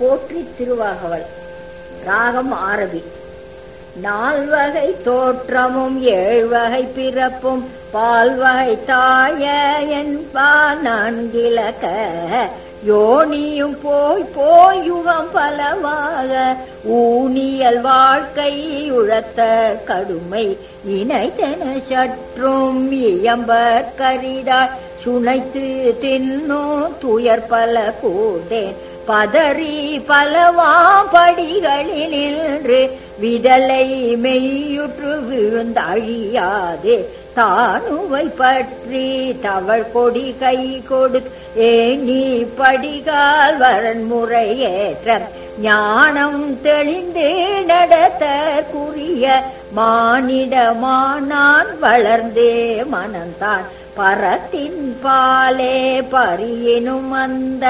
போற்றி திருவாகவல் ராகம் ஆரபி நால்வகை தோற்றமும் ஏழ்வகை பிறப்பும் பால்வகை தாய என்பால் நான்கிலக்க யோனியும் போய் போய் யுகம் பலவாக ஊனியல் வாழ்க்கை உழத்த கடுமை இணைத்தன சற்றும் இயம்பற் கரிதாய் சுனைத்து தின்னோ துயர் பல கூர்ந்தேன் பதறி பலவாம் படிகளில் நின்று விதலை மெய்யுற்று விழுந்தழியாது தானுவை பற்றி தவள் கொடி கை கொடு ஏனி படிகால் வரன்முறையேற்ற ஞானம் தெளிந்து நடத்தற்குரிய மானிடமானான் வளர்ந்தே மனந்தான் பரத்தின் பாலே பரியனும் அந்த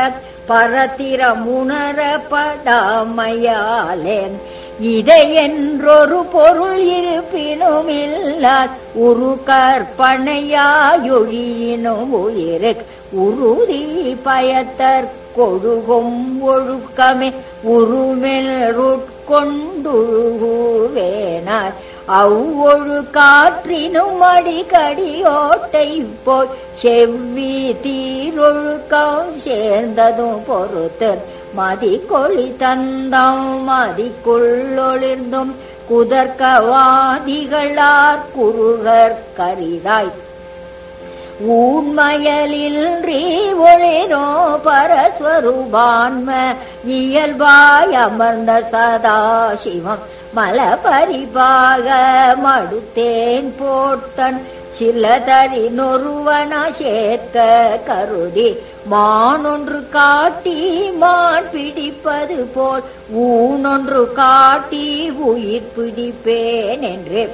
பரத்திரமுணரப்படாமையாலே இதையென்றொரு பொருள் இருப்பினும் இல்லார் உரு கற்பனையாயொழியினும் உயிரு உறுதி பயத்தற் கொழுகும் ஒழுக்கமே உருமெல் கொண்டுழுவேனார் அவ்வொழு காற்றினும் அடிக்கடியோட்டை போய் செவ்வி தீரொழுக்கம் சேர்ந்ததும் பொறுத்து மதிக்கொளி தந்தம் மதிக்குள்ளொளிர்ந்தும் குதர்க்கவாதிகளார் குருகர் கரிதாய் ஊன்மயலின்றி ஒளிரோ பரஸ்வரூபான்ம இயல்பாய் அமர்ந்த சதாசிவம் மலபரிபாக மடுத்தேன் போட்டன் சிலதறி நொருவன சேர்க்க கருதி மானொன்று காட்டி மான் பிடிப்பது போல் ஊனொன்று காட்டி உயிர் பிடிப்பேன் என்று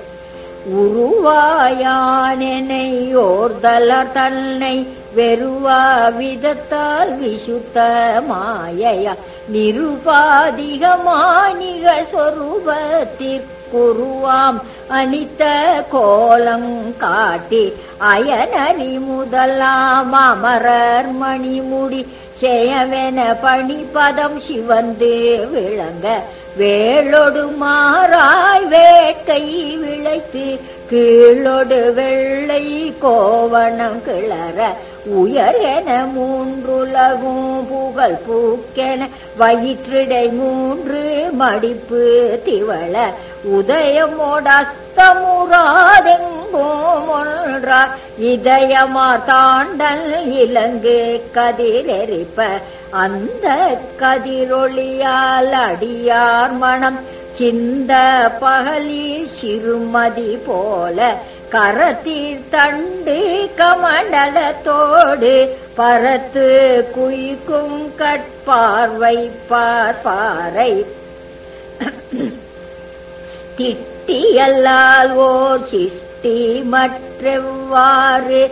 உருவாயானெனை ஓர்தலர் தன்னை வெறுவா விதத்தால் விசுத்த மாயையா நிருபாதிகமானிக சொரூபத்திற்குருவாம் அனித்த கோலங் காட்டி அயனறி முதலாம் அமரர் மணிமுடி செயவென பணிபதம் சிவந்து விளங்க வேளொடு மாறாய் வேட்கை விளைத்து கீழொடு வெள்ளை கோவணம் கிளற உயர் என மூன்றுலகும் புகழ் பூக்கென வயிற்றிடை மூன்று மடிப்பு திவள உதயமோடஸ்தமுறாதெங்கும் ஒன்றா இதயமா தாண்டல் இலங்கு கதிரெரிப்ப அந்த கதிரொளியால் அடியார் மனம் சிந்த பகலில் சிறுமதி போல கரத்தீர் தண்டு கமண்டலத்தோடு பரத்து குய்க்கும் கட்பார்வை பார்ப்பாரை திட்டியல்லால் ஓர் சிஷ்டி மற்றெவ்வாறு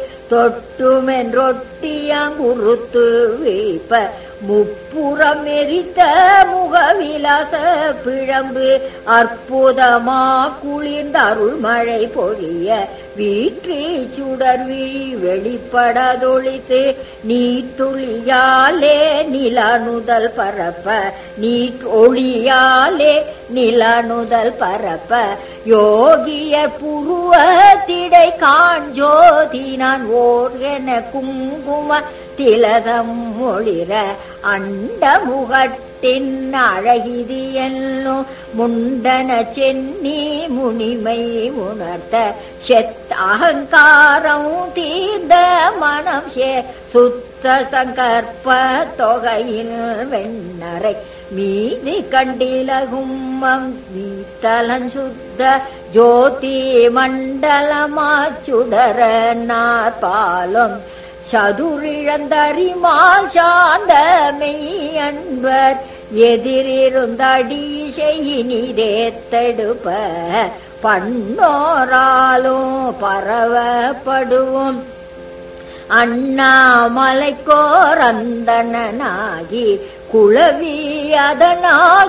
தொட்டுமென்றொட்டியங்குறுத்து வீப்ப முப்புறம் எரித்த முகவிலாச பிழம்பு அற்புதமா குளிர்ந்த அருள்மழை பொழிய வீற்றி சுடர் விழி வெளிப்படதொழித்து நீட்டுளியாலே நிலனுதல் பரப்ப நீட் ஒளியாலே நிலனுதல் பரப்ப யோகிய புருவ திடை காஞ்சோதி நான் ஓர் என குங்கும திலகம் ஒளிர அண்ட முகட்டின் அழகிது என்னும் முண்டன சென்னி முனிமை உணர்த்த செத் அகங்காரம் தீர்ந்த மனம் சே சுத்த சங்கற்ப தொகையில் வெண்ணரை மீதி கண்டிலகும் மீத்தலன் சுத்த ஜோதி மண்டலமாச்சுடர நாற்பாலும் சதுரிழந்தறிமால் சார்ந்த மெய் அன்பர் எதிரிருந்தடி செய்யினிதேத்தெடுப்ப பண்ணோராலும் பரவப்படுவோம் அண்ணாமலைக்கோரந்தனாகி குளவி அதனால்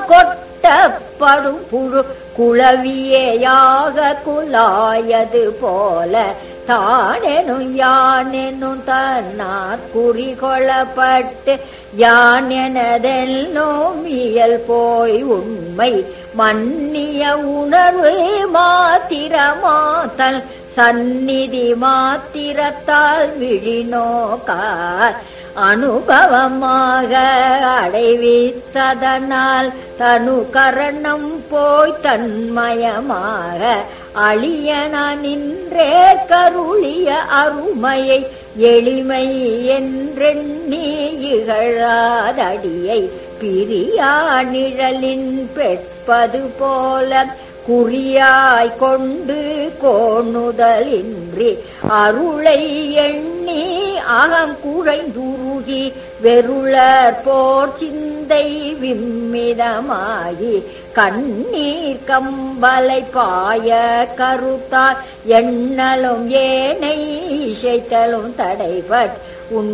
கொட்டப்படும் புழு குளவியேயாக குழாயது போல தானெனும் யானெனும் தன்னார் குறிகொள்ளப்பட்டு யான் எனதெல்லும் இயல் போய் உண்மை மன்னிய உணர்வு மாத்திரமாத்தல் சந்நிதி மாத்திரத்தால் விழிநோக்கார் அனுபவமாக அடைவித்ததனால் தனு கரணம் போய் தன்மயமாக அழியன நின்றே கருளிய அருமையை எளிமை என்றெண்ணி இகழாதடியை பிரியா நிழலின் பெட்பது போல குறியாய் கொண்டு கோணுதலின்றி அருளை எண்ணி அகங்குழைந்துருகி வெருளர் போர் சிந்தை விம்மிதமாகி கண்ணீர் கம்பலை பாய கருத்தால் எண்ணலும் ஏனை இசைத்தலும் தடைபட் உன்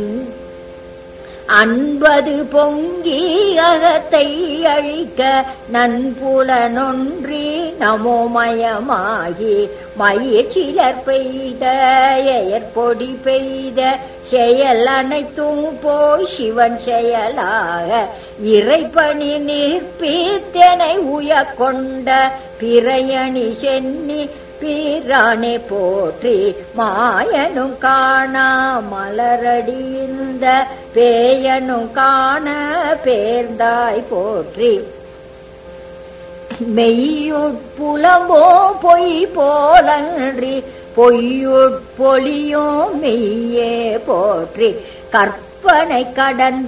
அன்பது பொங்கி அகத்தை அழிக்க நன்புலனொன்றி நமோமயமாகி மயிற்சிலர் பெய்த எயற்பொடி பெய்த செயல் அனைத்தும் போய் சிவன் செயலாக இறைப்பணி நிற்பித்தனை உய கொண்ட பிறையணி சென்னி பிரானே போற்றி மாயனும் காணா மலரடிந்த பேயனும் காண பேர்ந்தாய் போற்றி மெய்யுட்புலமோ பொய் போலன்றி பொய்யுட்பொலியோ மெய்யே போற்றி கற்பனை கடந்த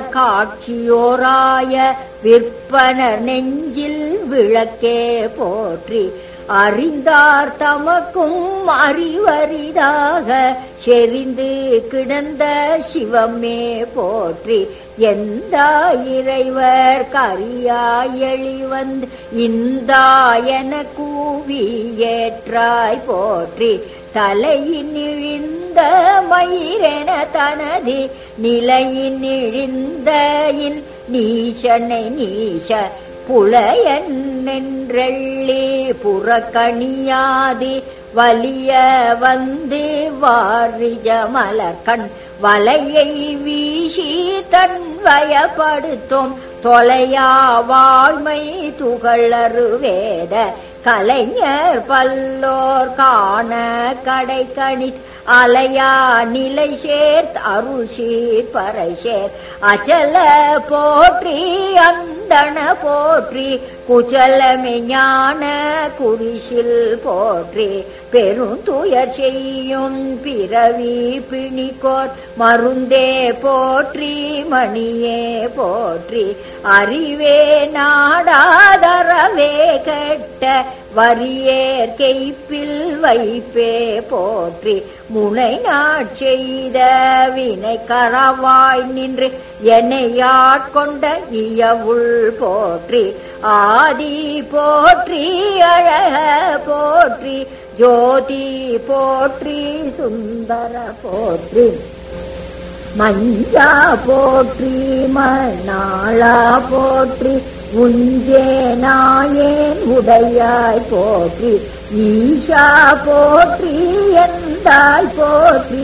காட்சியோராய விற்பனர் நெஞ்சில் விளக்கே போற்றி அறிந்தார் தமக்கும் அறிவரிதாக செறிந்து கிடந்த சிவமே போற்றி எந்த இறைவர் கரியாயளி வந்து இந்தா என கூவி ஏற்றாய் போற்றி தலையின் இழிந்த மயிரென தனது நிலையின் இழிந்த இன் நீசனை நீச புலையன் நின்றள்ளி புறக்கணியாது வலிய வந்து வாரிஜ மலர்கண் வலையை வீசி தன் வயப்படுத்தும் தொலையா வாழ்மை துகளறு வேத கலைஞர் பல்லோர் காண கடை கணி அலையா நிலை சேர்த் அருள் சீர் பறை சேர் அச்சல போற்றி அந்தன போற்றி குச்சலமே ஞான குரிசில் போற்றி பெருந்துயர் செய்யும் பிறவி பிணிக்கோர் மருந்தே போற்றி மணியே போற்றி அறிவே நாடாதரவே கெட்ட வரியேர் கெய்ப்பில் வைப்பே போற்றி முனை நாட்செய்த வினை கரவாய் நின்று என்னை ஆட்கொண்ட இயவுள் போற்றி ஆதி போற்றி அழக போற்றி ஜோதி போற்றி சுந்தர போற்றி மஞ்சா போற்றி மணாளா போற்றி உஞ்சே நாயேன் உடையாய் போற்றி ஈஷா போற்றி எந்தாய் போற்றி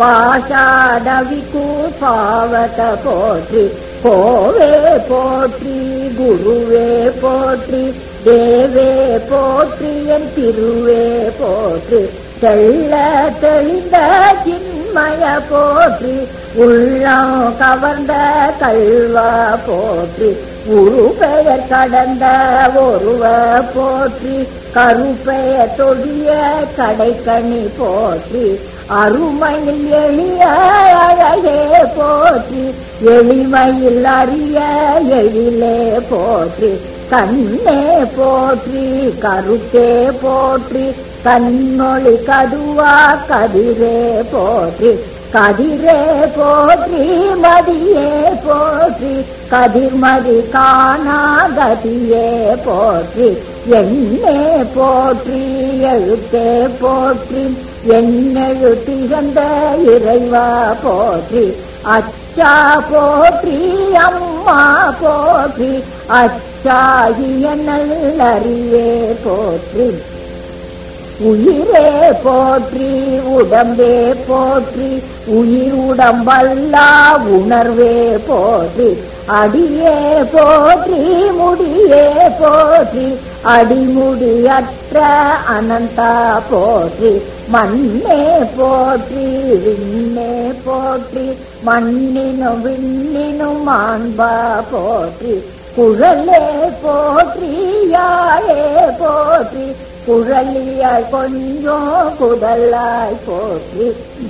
பாஷாடவிக்கு பாவத போற்றி கோவே போற்றி குருவே போற்றி தேவே போற்றி என் திருவே போற்றி தெள்ள தெளிந்த சின்மய போற்றி உள்ளம் கவர்ந்த கல்வா போற்றி உரு பெயர் கடந்த ஒருவ போற்றி கருப்பெயர் தொழிய கடைக்கணி போற்றி அருமையில் எளிய அழகே போற்றி எளிமையில் அறிய எழிலே போற்றி கண்ணே போற்றி கருத்தே போற்றி கண்ணொளி கதுவா கதிரே போற்றி கதிரே போற்றி மதியே போற்றி கதிர்மதி காணாகதியே போற்றி எண்ணே போற்றி எழுத்தே போற்றி என்னெழு திகழ்ந்த இறைவா போற்றி அச்சா போற்றி அம்மா போற்றி அச்சாகிய நல்லறியே போற்றி உயிரே போற்றி உடம்பே போற்றி உயிர் உடம்பல்லா உணர்வே போற்றி அடியே போற்றி முடியே போற்றி அடிமுடியற்ற அனந்தா போற்றி மண்ணே போற்றி விண்ணே போற்றி மண்ணினும் விண்ணினும் மாண்பா போற்றி குழலே போற்றி யாழே போற்றி குழலியாய் கொஞ்சம் குடலாய் போற்றி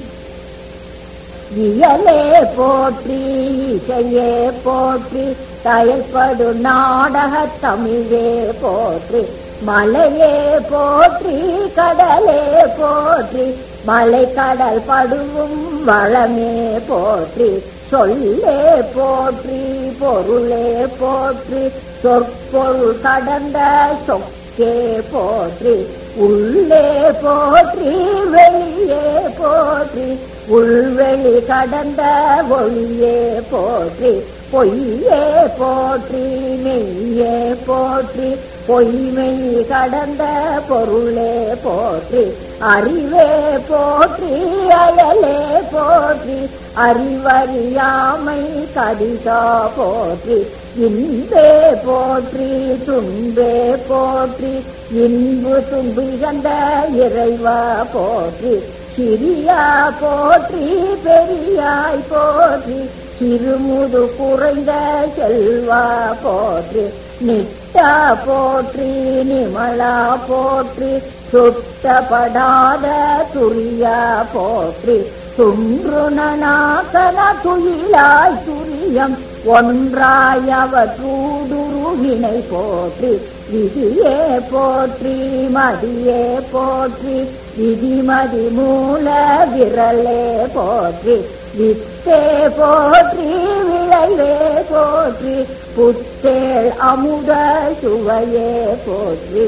இயலே போற்றி இசையே போற்றி தயல்படு நாடக தமிழே போற்றி மலையே போற்றி கடலே போற்றி மலை கடல் படுவும் வளமே போற்றி சொல்லே போற்றி பொருளே போற்றி சொற்பொருள் கடந்த சொக்கே போற்றி உள்ளே போற்றி வெளியே போற்றி உள்வெளி கடந்த ஒளியே போற்றி பொய்யே போற்றி மெய்யே போற்றி பொய்மை கடந்த பொருளே போற்றி அறிவே போற்றி அயலே போற்றி அறிவறியாமை கடிதா போற்றி இன்பே போற்றி துன்பே போற்றி இன்பு தும்பிகந்த இறைவா போற்றி சிறியா போற்றி பெரியாய் போற்றி சிறுமுது குறைந்த செல்வா போற்றி நிட்டா போற்றி நிமலா போற்றி சுட்டப்படாத துரியா போற்றி துன்றுணனாக்கன துயிலாய் துரியம் ஒன்றாயவற்றூடுருவினை போற்றி விதியே போற்றி மதியே போற்றி விதிமதி மூல விரலே போற்றி வித்தே போற்றி விளைவே போற்றி புத்தேள் அமுத சுவையே போற்றி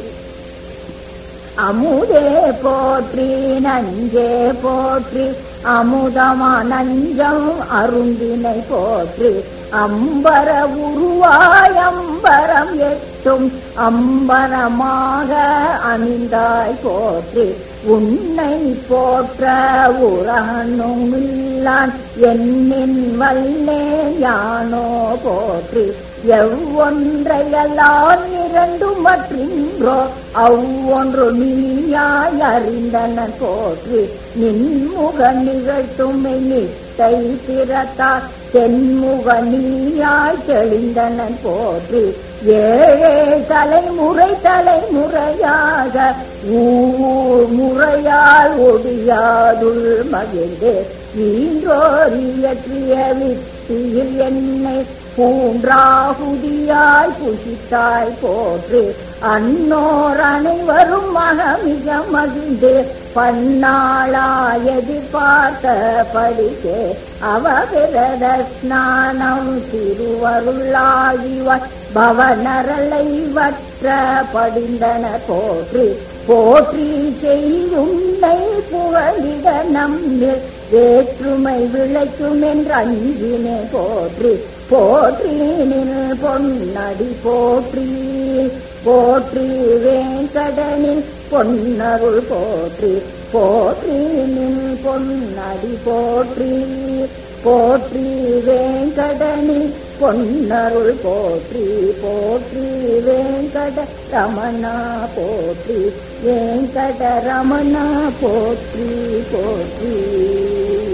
அமுதே போற்றி நஞ்சே போற்றி அமுதமா நஞ்சம் அருந்தினை போற்றி அம்பர உருவாய் அம்பரம் எட்டும் அம்பரமாக அணிந்தாய் போற்றி உன்னை போற்ற உரனும் இல்லான் என்னின் வல்லே யானோ போற்றி எவ்வொன்றையெல்லாம் இரண்டு மற்றின்றோ அவ்வொன்று நீயாய் அறிந்தன போற்றி நின்முக நிகழ்த்தும் நிட்டை திறத்தார் தென்முக நீயாய் தெளிந்தன போற்றி ஏழே தலைமுறை தலைமுறையாக ஊர் முறையால் ஒடியாதுள் மகிழ்ந்து ஈன்றோர் இயற்றிய வித்தியில் என்னை பூன்றாகுதியாய் புசித்தாய் போற்று அன்னோர் அனைவரும் மகமிக மகிழ்ந்து பன்னாளாயது பார்த்த படிக்கே அவபிரத ஸ்நானம் திருவருளாகிவாய் பவனரலை வற்ற படிந்தன போற்றி போற்றி செய்யுன்னை புகழிட நம்மில் வேற்றுமை விளைக்கும் என்று அஞ்சினே போற்றி போற்றி நில் பொன்னடி போற்றி போற்றி வேங்கடனில் பொன்னருள் போற்றி போற்றி நில் பொன்னடி போற்றி போற்றி வேங்கடனில் பொன்னருள் போற்றி போற்றி வேங்கட ரமணா போற்றி வேங்கட ரமணா போற்றி போற்றி